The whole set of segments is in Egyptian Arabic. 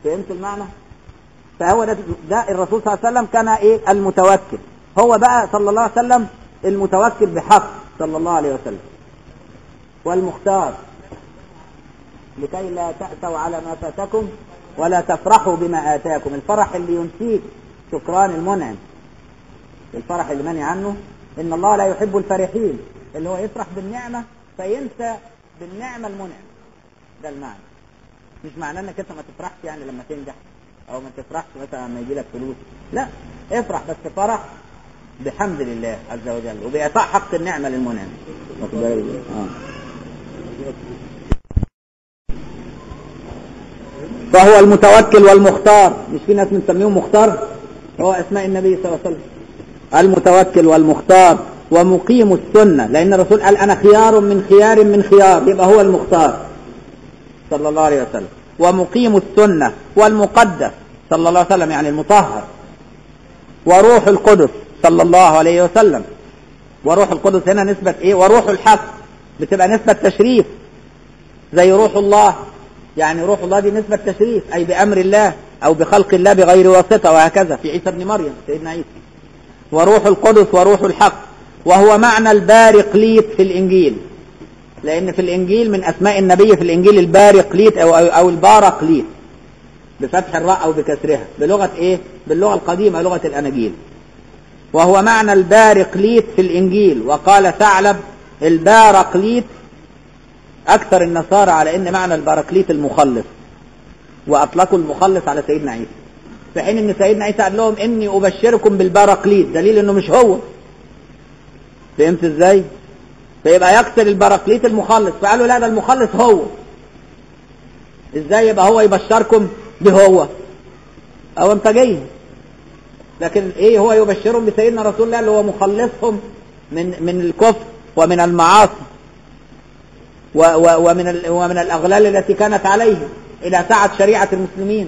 فهمت المعنى فهو ده, ده الرسول صلى الله عليه وسلم كان ايه المتوكل هو بقى صلى الله عليه وسلم المتوكل بحق صلى الله عليه وسلم والمختار لكي لا تأسوا على ما فاتكم ولا تفرحوا بما آتاكم الفرح اللي ينسيك شكران المنعم الفرح اللي مني عنه إن الله لا يحب الفرحين اللي هو يفرح بالنعمة فينسى بالنعمة المنعم ده المعنى مش معناه انك انت ما تفرحش يعني لما تنجح او ما تفرحش مثلا لما يجي لك فلوس لا افرح بس فرح بحمد الله عز وجل وبإعطاء حق النعمة للمنعم واخد بالك؟ آه. فهو المتوكل والمختار مش في ناس بنسميهم مختار هو اسماء النبي صلى الله عليه وسلم المتوكل والمختار ومقيم السنة لأن الرسول قال أنا خيار من خيار من خيار يبقى هو المختار صلى الله عليه وسلم ومقيم السنة والمقدس صلى الله عليه وسلم يعني المطهر وروح القدس صلى الله عليه وسلم وروح القدس هنا نسبة ايه وروح الحق بتبقى نسبة تشريف زي روح الله يعني روح الله دي نسبة تشريف أي بأمر الله أو بخلق الله بغير واسطة وهكذا في عيسى ابن مريم سيدنا عيسى وروح القدس وروح الحق وهو معنى البارقليت في الإنجيل لأن في الإنجيل من أسماء النبي في الإنجيل البارقليت أو, أو, أو البارقليت بفتح الراء أو بكسرها بلغة إيه؟ باللغة القديمة لغة الأناجيل وهو معنى البارقليت في الإنجيل وقال ثعلب البارقليت أكثر النصارى على أن معنى البارقليت المخلص وأطلقوا المخلص على سيدنا عيسى في حين أن سيدنا عيسى قال لهم إني أبشركم بالبارقليت دليل أنه مش هو فهمت إزاي؟ فيبقى يكسر البراقليت المخلص فقالوا لا ده المخلص هو ازاي يبقى هو يبشركم بهو او انت جاي لكن ايه هو يبشرهم بسيدنا رسول الله اللي هو مخلصهم من من الكفر ومن المعاصي و و ومن ال ومن الاغلال التي كانت عليه الى سعه شريعه المسلمين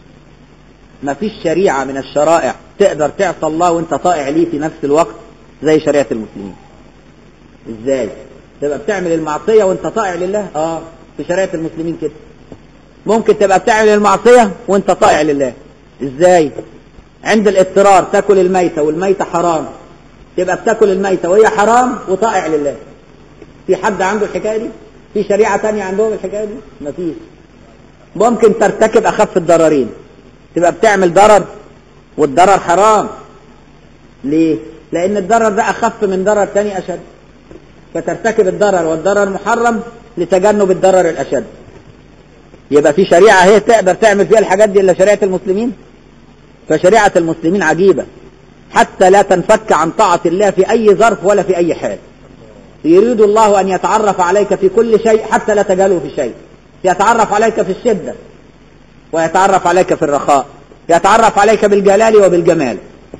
ما فيش شريعه من الشرائع تقدر تعصى الله وانت طائع ليه في نفس الوقت زي شريعه المسلمين ازاي تبقى بتعمل المعصية وانت طائع لله اه في شريعة المسلمين كده ممكن تبقى بتعمل المعصية وانت طائع لله ازاي عند الاضطرار تاكل الميتة والميتة حرام تبقى بتاكل الميتة وهي حرام وطائع لله في حد عنده الحكاية دي في شريعة تانية عندهم الحكاية دي مفيش ممكن ترتكب اخف الضررين تبقى بتعمل ضرر والضرر حرام ليه لان الضرر ده اخف من ضرر تاني اشد فترتكب الضرر والضرر محرم لتجنب الضرر الأشد يبقى في شريعة هي تقدر تعمل فيها الحاجات دي إلا شريعة المسلمين فشريعة المسلمين عجيبة حتى لا تنفك عن طاعة الله في أي ظرف ولا في أي حال يريد الله أن يتعرف عليك في كل شيء حتى لا تجهله في شيء يتعرف عليك في الشدة ويتعرف عليك في الرخاء يتعرف عليك بالجلال وبالجمال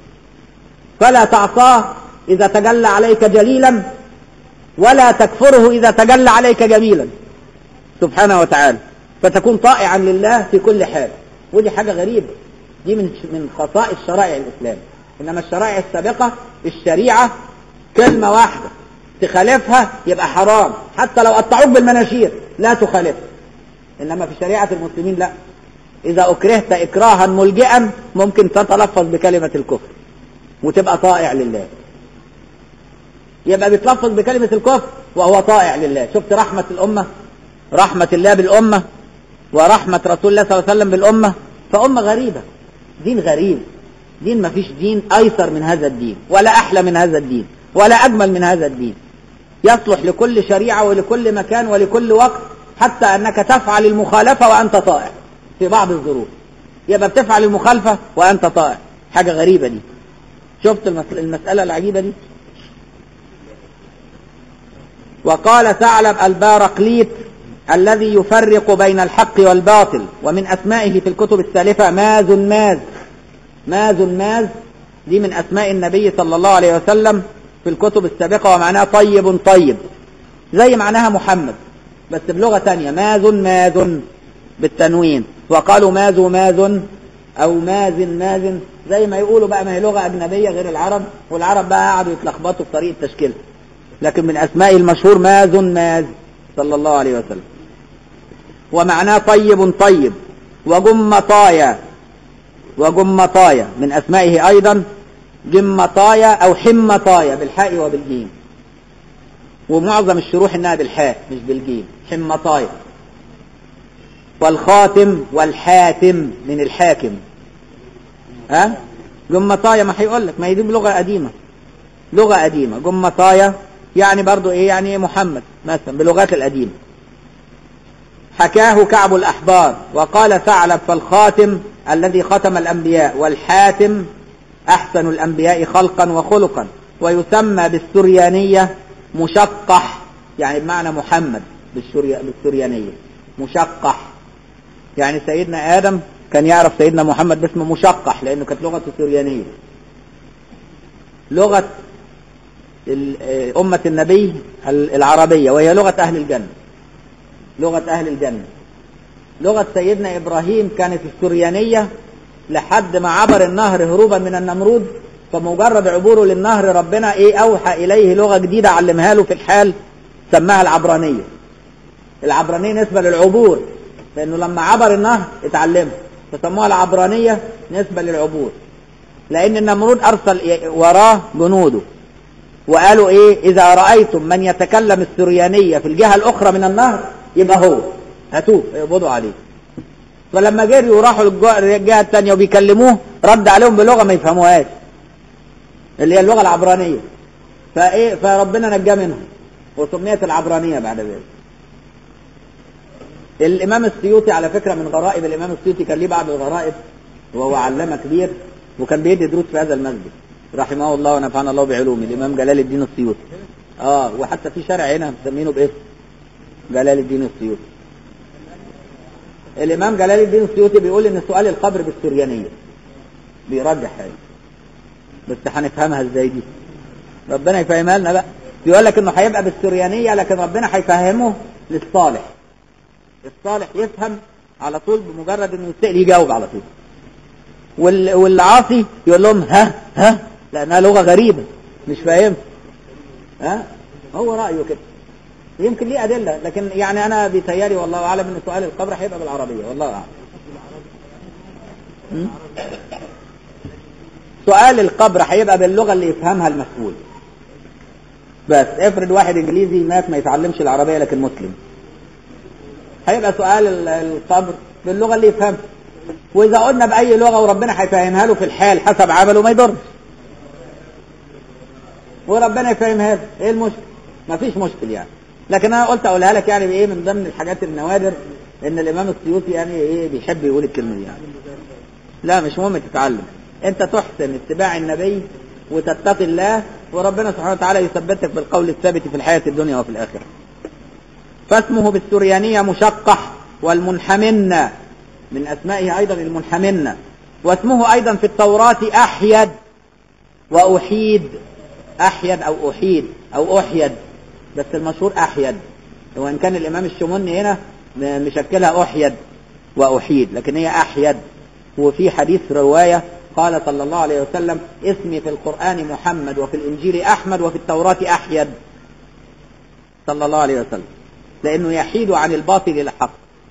فلا تعصاه إذا تجلى عليك جليلا ولا تكفره إذا تجلى عليك جميلا سبحانه وتعالى فتكون طائعا لله في كل حال ودي حاجة غريبة دي من من خصائص شرائع الإسلام إنما الشرائع السابقة الشريعة كلمة واحدة تخالفها يبقى حرام حتى لو قطعوك بالمناشير لا تخالفها إنما في شريعة المسلمين لا إذا أكرهت إكراها ملجئا ممكن تتلفظ بكلمة الكفر وتبقى طائع لله يبقى بيتلفظ بكلمة الكفر وهو طائع لله شفت رحمة الأمة رحمة الله بالأمة ورحمة رسول الله صلى الله عليه وسلم بالأمة فأمة غريبة دين غريب دين ما فيش دين أيسر من هذا الدين ولا أحلى من هذا الدين ولا أجمل من هذا الدين يصلح لكل شريعة ولكل مكان ولكل وقت حتى أنك تفعل المخالفة وأنت طائع في بعض الظروف يبقى بتفعل المخالفة وأنت طائع حاجة غريبة دي شفت المسألة العجيبة دي وقال ثعلب البارقليت الذي يفرق بين الحق والباطل ومن أسمائه في الكتب السالفة ماز ماز ماز ماز دي من أسماء النبي صلى الله عليه وسلم في الكتب السابقة ومعناها طيب طيب زي معناها محمد بس بلغة تانية ماز ماز بالتنوين وقالوا ماز ماز أو ماز ماز زي ما يقولوا بقى ما هي لغة أجنبية غير العرب والعرب بقى قعدوا يتلخبطوا في طريقة تشكيلها لكن من أسمائه المشهور ماز ماز صلى الله عليه وسلم ومعناه طيب طيب وجمطايا وجمطايا من أسمائه أيضا جمطايا أو حمطايا بالحاء وبالجيم ومعظم الشروح إنها بالحاء مش بالجيم حمطايا والخاتم والحاتم من الحاكم ها جمطايا ما هيقول لك ما هي دي بلغة قديمة لغة قديمة جمطايا يعني برضو ايه يعني إيه محمد مثلا بلغات القديمة حكاه كعب الأحبار وقال ثعلب فالخاتم الذي ختم الأنبياء والحاتم أحسن الأنبياء خلقا وخلقا ويسمى بالسريانية مشقح يعني بمعنى محمد بالسريانية مشقح يعني سيدنا آدم كان يعرف سيدنا محمد باسم مشقح لأنه كانت لغة سريانية لغة أمة النبي العربية وهي لغة أهل الجنة لغة أهل الجنة لغة سيدنا إبراهيم كانت السريانية لحد ما عبر النهر هروبا من النمرود فمجرد عبوره للنهر ربنا ايه اوحى اليه لغة جديدة علمها له في الحال سماها العبرانية العبرانية نسبة للعبور لانه لما عبر النهر اتعلمها فسموها العبرانية نسبة للعبور لان النمرود ارسل وراه جنوده وقالوا ايه اذا رأيتم من يتكلم السريانية في الجهة الاخرى من النهر يبقى هو هاتوه يقبضوا عليه فلما جريوا وراحوا للجهة الثانية وبيكلموه رد عليهم بلغة ما يفهموهاش اللي هي اللغة العبرانية فايه فربنا نجاه منهم وسميت العبرانية بعد ذلك الامام السيوطي على فكرة من غرائب الامام السيوطي كان ليه بعض الغرائب وهو علامة كبير وكان بيدي دروس في هذا المسجد رحمه الله ونفعنا الله بعلومه الامام جلال الدين السيوطي اه وحتى في شارع هنا مسمينه باسم جلال الدين السيوطي الامام جلال الدين السيوطي بيقول ان سؤال القبر بالسريانية بيرجح هذا بس هنفهمها ازاي دي ربنا يفهمها لنا بقى بيقول لك انه هيبقى بالسريانية لكن ربنا هيفهمه للصالح الصالح يفهم على طول بمجرد انه يسأل يجاوب على طول وال... والعاصي يقول لهم ها ها لانها لغة غريبة مش فاهم ها هو رأيه كده يمكن ليه أدلة لكن يعني أنا بيتهيألي والله أعلم إن سؤال القبر هيبقى بالعربية والله أعلم سؤال القبر هيبقى باللغة اللي يفهمها المسؤول بس افرض واحد انجليزي مات ما يتعلمش العربية لكن مسلم هيبقى سؤال القبر باللغة اللي يفهمها واذا قلنا باي لغة وربنا هيفهمها له في الحال حسب عمله ما يضرش وربنا يفهمها له ايه المشكل ما فيش مشكل يعني لكن انا قلت اقولها لك يعني بايه من ضمن الحاجات النوادر ان الامام السيوطي يعني ايه بيحب يقول الكلمة دي يعني لا مش مهم تتعلم انت تحسن اتباع النبي وتتقي الله وربنا سبحانه وتعالى يثبتك بالقول الثابت في الحياة الدنيا وفي الآخرة فاسمه بالسريانية مشقح والمنحمن من أسمائه أيضا المنحمن واسمه أيضا في التوراة أحيد وأحيد أحيد أو أحيد أو أحيد بس المشهور أحيد وإن كان الإمام الشموني هنا مشكلها أحيد وأحيد لكن هي أحيد وفي حديث رواية قال صلى الله عليه وسلم اسمي في القرآن محمد وفي الإنجيل أحمد وفي التوراة أحيد صلى الله عليه وسلم لأنه يحيد عن الباطل إلى الحق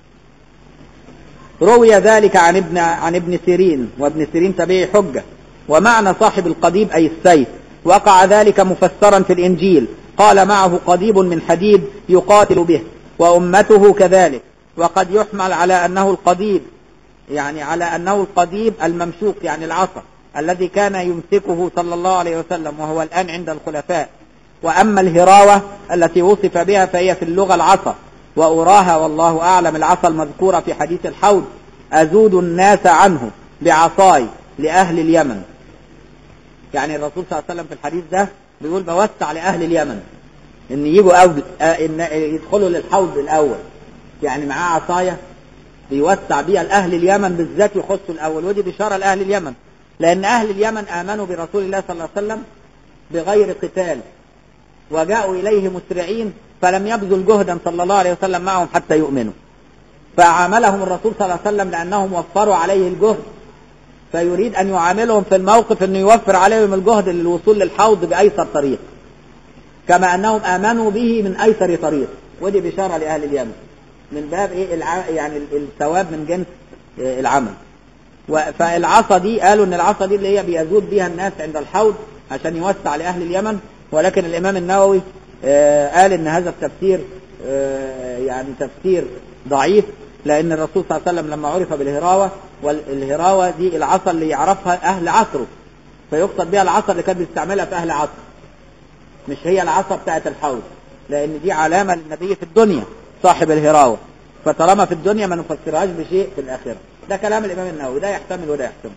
روي ذلك عن ابن عن ابن سيرين وابن سيرين تبعي حجة ومعنى صاحب القضيب أي السيف وقع ذلك مفسرا في الإنجيل قال معه قضيب من حديد يقاتل به وأمته كذلك وقد يحمل على أنه القضيب يعني على أنه القضيب الممشوق يعني العصا الذي كان يمسكه صلى الله عليه وسلم وهو الآن عند الخلفاء وأما الهراوة التي وصف بها فهي في اللغة العصا وأراها والله أعلم العصا المذكورة في حديث الحوض أزود الناس عنه بعصاي لأهل اليمن يعني الرسول صلى الله عليه وسلم في الحديث ده بيقول بوسع لأهل اليمن إن يجوا أول إن يدخلوا للحوض الأول يعني معاه عصاية بيوسع بيها لأهل اليمن بالذات يخصوا الأول ودي بشارة لأهل اليمن لأن أهل اليمن آمنوا برسول الله صلى الله عليه وسلم بغير قتال وجاءوا إليه مسرعين فلم يبذل جهدا صلى الله عليه وسلم معهم حتى يؤمنوا فعاملهم الرسول صلى الله عليه وسلم لأنهم وفروا عليه الجهد فيريد أن يعاملهم في الموقف أنه يوفر عليهم الجهد للوصول للحوض بأيسر طريق كما أنهم آمنوا به من أيسر طريق ودي بشارة لأهل اليمن من باب إيه الع... يعني الثواب من جنس آه، العمل و- فالعصا دي قالوا ان العصا دي اللي هي بيزود بيها الناس عند الحوض عشان يوسع لأهل اليمن ولكن الإمام النووي آه، قال ان هذا التفسير آه، يعني تفسير ضعيف لأن الرسول صلى الله عليه وسلم لما عرف بالهراوة والهراوة دي العصا اللي يعرفها أهل عصره فيقصد بها العصا اللي كان بيستعملها في أهل عصره مش هي العصا بتاعت الحوض لأن دي علامة للنبي في الدنيا صاحب الهراوة فطالما في الدنيا ما نفسرهاش بشيء في الآخرة ده كلام الإمام النووي ده يحتمل وده يحتمل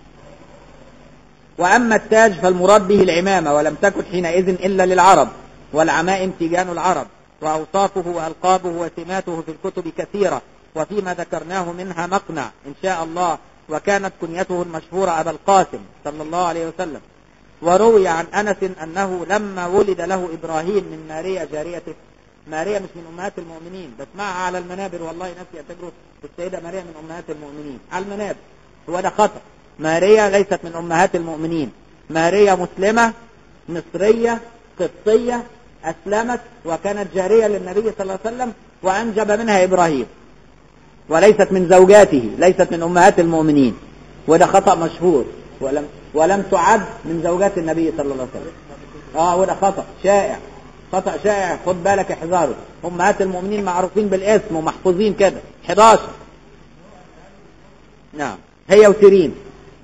وأما التاج فالمراد به العمامة ولم تكن حينئذ إلا للعرب والعمائم تيجان العرب وأوصافه وألقابه وسماته في الكتب كثيرة وفيما ذكرناه منها مقنع إن شاء الله وكانت كنيته المشهورة أبا القاسم صلى الله عليه وسلم وروي عن أنس أنه لما ولد له إبراهيم من ماريا جاريته ماريا مش من أمهات المؤمنين بسمعها على المنابر والله نفسي أعتبره السيدة ماريا من أمهات المؤمنين على المنابر هو ده خطأ ماريا ليست من أمهات المؤمنين ماريا مسلمة مصرية قبطية أسلمت وكانت جارية للنبي صلى الله عليه وسلم وأنجب منها إبراهيم وليست من زوجاته ليست من أمهات المؤمنين وده خطأ مشهور ولم ولم تعد من زوجات النبي صلى الله عليه وسلم اه وده خطأ شائع خطأ شائع خد بالك احذره أمهات المؤمنين معروفين بالاسم ومحفوظين كده 11 نعم هي وسيرين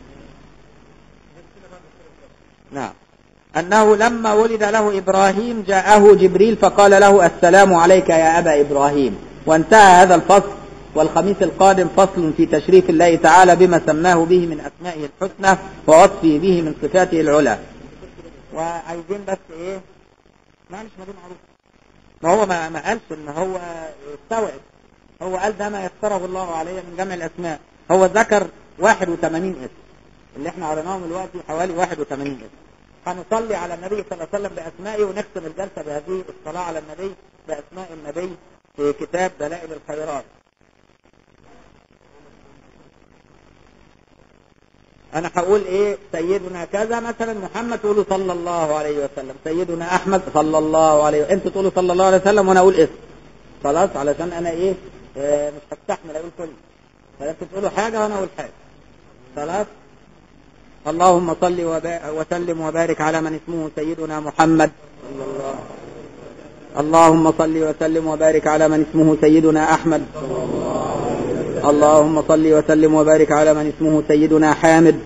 نعم أنه لما ولد له إبراهيم جاءه جبريل فقال له السلام عليك يا أبا إبراهيم وانتهى هذا الفصل والخميس القادم فصل في تشريف الله تعالى بما سماه به من أسمائه الحسنى ووصفه به من صفاته العلى وعايزين بس إيه معلش ما دي معروف ما هو ما, ما قالش إن هو استوعب هو قال ده ما يسره الله عليه من جمع الأسماء هو ذكر 81 اسم اللي احنا قريناهم دلوقتي حوالي 81 اسم هنصلي على النبي صلى الله عليه وسلم بأسمائه ونختم الجلسة بهذه الصلاة على النبي بأسماء النبي في كتاب دلائل الخيرات انا هقول ايه سيدنا كذا مثلا محمد تقولوا صلى الله عليه وسلم سيدنا احمد صلى الله عليه وسلم انتوا تقولوا صلى الله عليه وسلم وانا اقول اسم خلاص علشان انا ايه آه مش هستحمل اقول كله فانتوا تقولوا حاجه وانا اقول حاجه خلاص اللهم صل وبا- وسلم وبارك على من اسمه سيدنا محمد صلى الله اللهم صل وسلم وبارك على من اسمه سيدنا احمد اللهم صل وسلم وبارك على من اسمه سيدنا حامد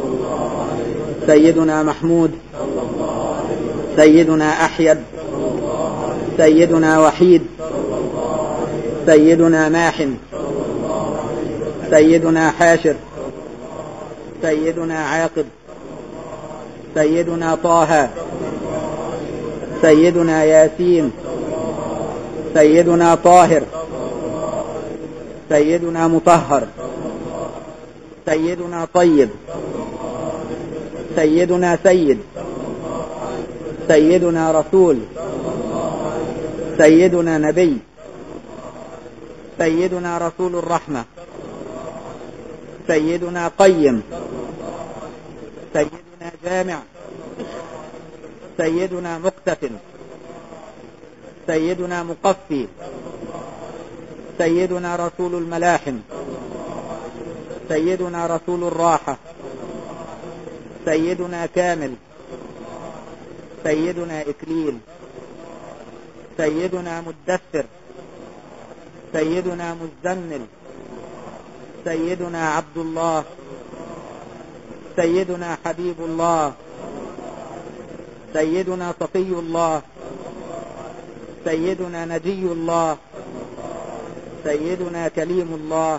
سيدنا محمود سيدنا أحيد سيدنا وحيد سيدنا ماحن سيدنا حاشر سيدنا عاقب سيدنا طه سيدنا ياسين سيدنا طاهر سيدنا مطهر سيدنا طيب سيدنا سيد سيدنا رسول سيدنا نبي سيدنا رسول الرحمة سيدنا قيم سيدنا جامع سيدنا مقتف سيدنا مقفي سيدنا رسول الملاحم سيدنا رسول الراحة سيدنا كامل سيدنا إكليل سيدنا مدثر سيدنا مزمل سيدنا عبد الله سيدنا حبيب الله سيدنا صفي الله سيدنا نجي الله سيدنا كليم الله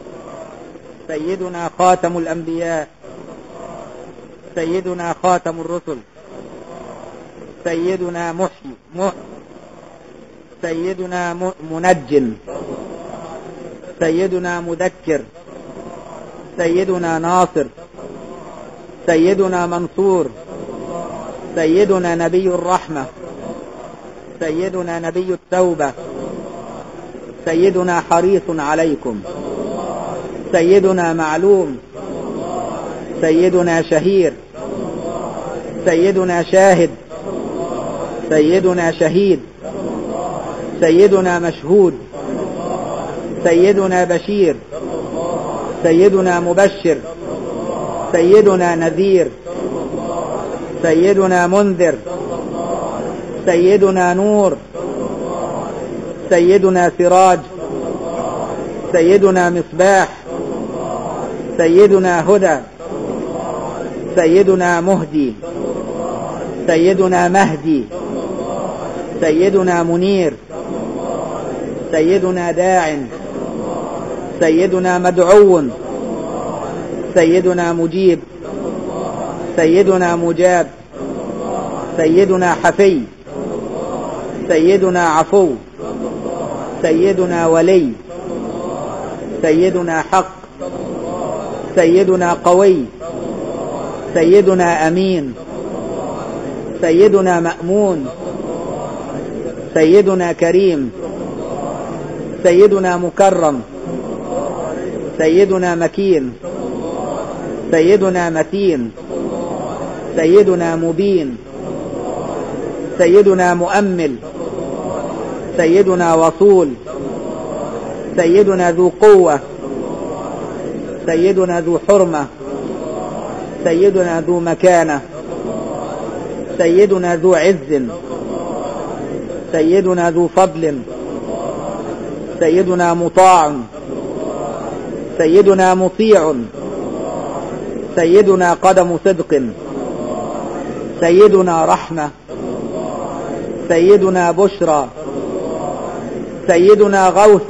سيدنا خاتم الأنبياء سيدنا خاتم الرسل سيدنا محيي مح سيدنا م- منجم سيدنا مذكر سيدنا ناصر سيدنا منصور سيدنا نبي الرحمة سيدنا نبي التوبة سيدنا حريص عليكم سيدنا معلوم سيدنا شهير سيدنا شاهد سيدنا شهيد سيدنا مشهود سيدنا بشير سيدنا مبشر سيدنا نذير سيدنا منذر سيدنا نور سيدنا سراج سيدنا مصباح سيدنا هدى سيدنا مهدي سيدنا مهدي سيدنا منير سيدنا داع سيدنا مدعو سيدنا مجيب سيدنا مجاب سيدنا حفي سيدنا عفو سيدنا ولي سيدنا حق سيدنا قوي سيدنا امين سيدنا مامون سيدنا كريم سيدنا مكرم سيدنا مكين سيدنا متين سيدنا مبين سيدنا مؤمل سيدنا وصول سيدنا ذو قوة سيدنا ذو حرمة سيدنا ذو مكانة سيدنا ذو عز سيدنا ذو فضل سيدنا مطاع سيدنا مطيع سيدنا قدم صدق سيدنا رحمة سيدنا بشرى سيدنا غوث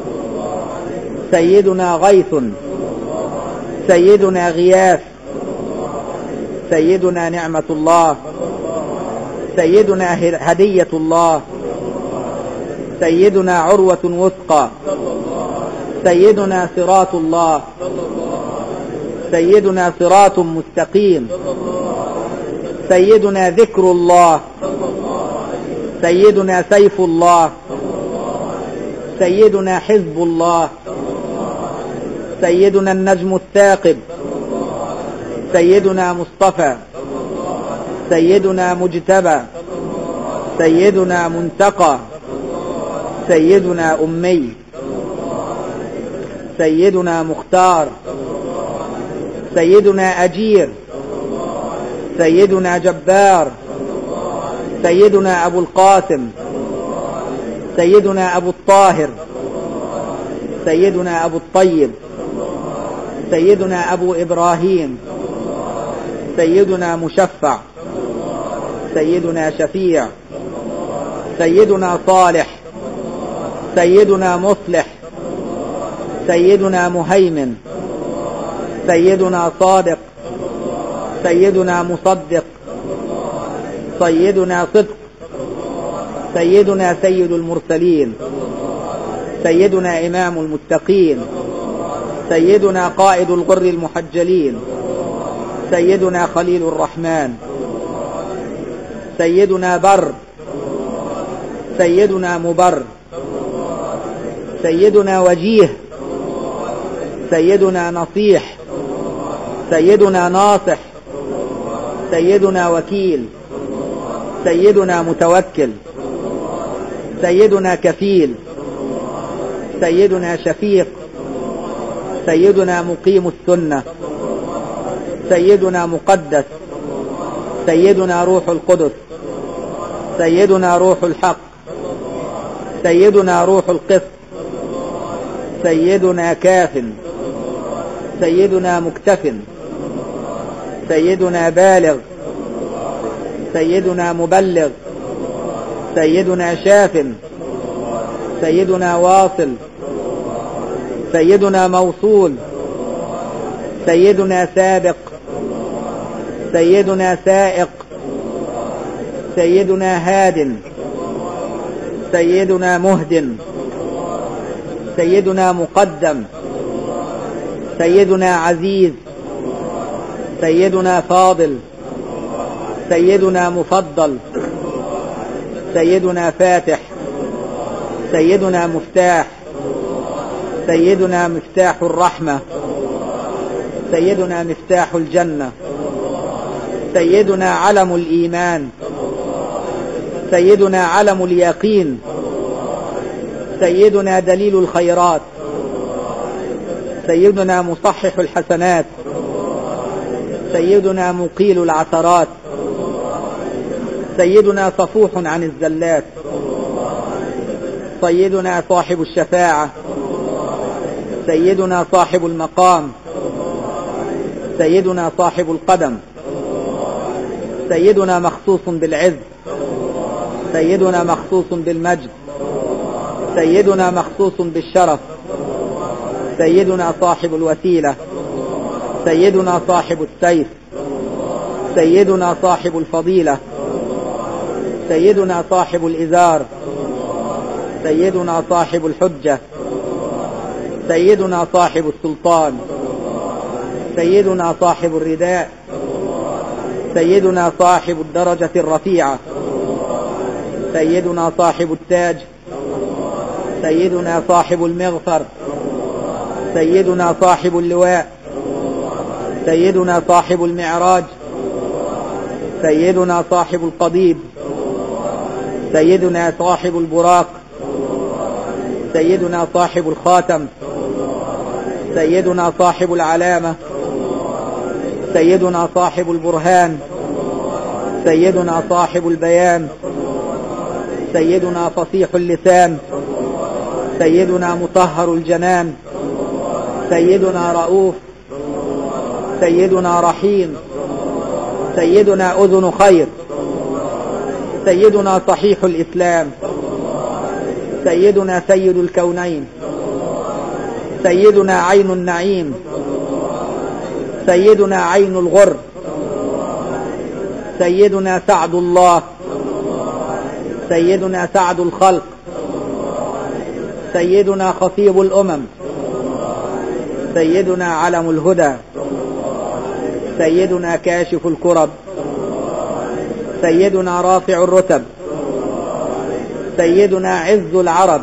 سيدنا غيث سيدنا غياث سيدنا نعمة الله سيدنا هدية الله سيدنا عروة وثقى سيدنا صراط الله سيدنا صراط مستقيم سيدنا ذكر الله سيدنا سيف الله سيدنا حزب الله سيدنا النجم الثاقب سيدنا مصطفى سيدنا مجتبى سيدنا منتقى سيدنا أمي سيدنا مختار سيدنا أجير سيدنا جبار سيدنا أبو القاسم سيدنا أبو الطاهر سيدنا أبو الطيب سيدنا أبو إبراهيم سيدنا مشفع سيدنا شفيع سيدنا صالح سيدنا مصلح سيدنا مهيمن سيدنا صادق سيدنا مصدق سيدنا صدق سيدنا سيد المرسلين سيدنا إمام المتقين سيدنا قائد الغر المحجلين سيدنا خليل الرحمن سيدنا بر سيدنا مبر سيدنا وجيه سيدنا نصيح سيدنا ناصح سيدنا وكيل سيدنا متوكل سيدنا كفيل سيدنا شفيق سيدنا مقيم السنة سيدنا مقدس سيدنا روح القدس سيدنا روح الحق سيدنا روح القسط سيدنا كاف سيدنا مكتف سيدنا بالغ سيدنا مبلغ سيدنا شاف سيدنا واصل سيدنا موصول سيدنا سابق سيدنا سائق سيدنا هاد سيدنا مهد سيدنا مقدم سيدنا عزيز سيدنا فاضل سيدنا مفضل سيدنا فاتح سيدنا مفتاح سيدنا مفتاح الرحمة سيدنا مفتاح الجنة سيدنا علم الإيمان سيدنا علم اليقين سيدنا دليل الخيرات سيدنا مصحح الحسنات سيدنا مقيل العثرات سيدنا صفوح عن الزلات سيدنا صاحب الشفاعة سيدنا صاحب المقام سيدنا صاحب القدم سيدنا مخصوص بالعز سيدنا مخصوص بالمجد سيدنا مخصوص بالشرف سيدنا صاحب الوسيلة سيدنا صاحب السيف سيدنا صاحب الفضيلة سيدنا صاحب الإزار سيدنا صاحب الحجة سيدنا صاحب السلطان سيدنا صاحب الرداء سيدنا صاحب الدرجة الرفيعة سيدنا صاحب التاج سيدنا صاحب المغفر سيدنا صاحب اللواء سيدنا صاحب المعراج سيدنا صاحب القضيب سيدنا صاحب البراق سيدنا صاحب الخاتم سيدنا صاحب العلامة سيدنا صاحب البرهان سيدنا صاحب البيان سيدنا فصيح اللسان سيدنا مطهر الجنان سيدنا رؤوف سيدنا رحيم سيدنا أذن خير سيدنا صحيح الإسلام سيدنا سيد الكونين سيدنا عين النعيم سيدنا عين الغر سيدنا سعد الله سيدنا سعد الخلق سيدنا خطيب الأمم سيدنا علم الهدى سيدنا كاشف الكرب سيدنا رافع الرتب سيدنا عز العرب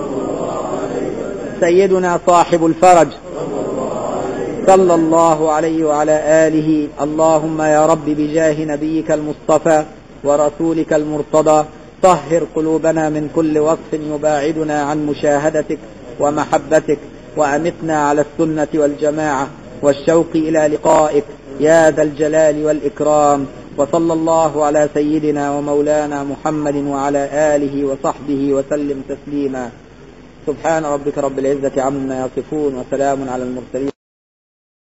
سيدنا صاحب الفرج صلى الله عليه وعلى آله اللهم يا رب بجاه نبيك المصطفى ورسولك المرتضى طهر قلوبنا من كل وصف يباعدنا عن مشاهدتك ومحبتك وأمتنا على السنة والجماعة والشوق إلى لقائك يا ذا الجلال والإكرام وصلى الله على سيدنا ومولانا محمد وعلى آله وصحبه وسلم تسليما سبحان ربك رب العزة عما يصفون وسلام على المرسلين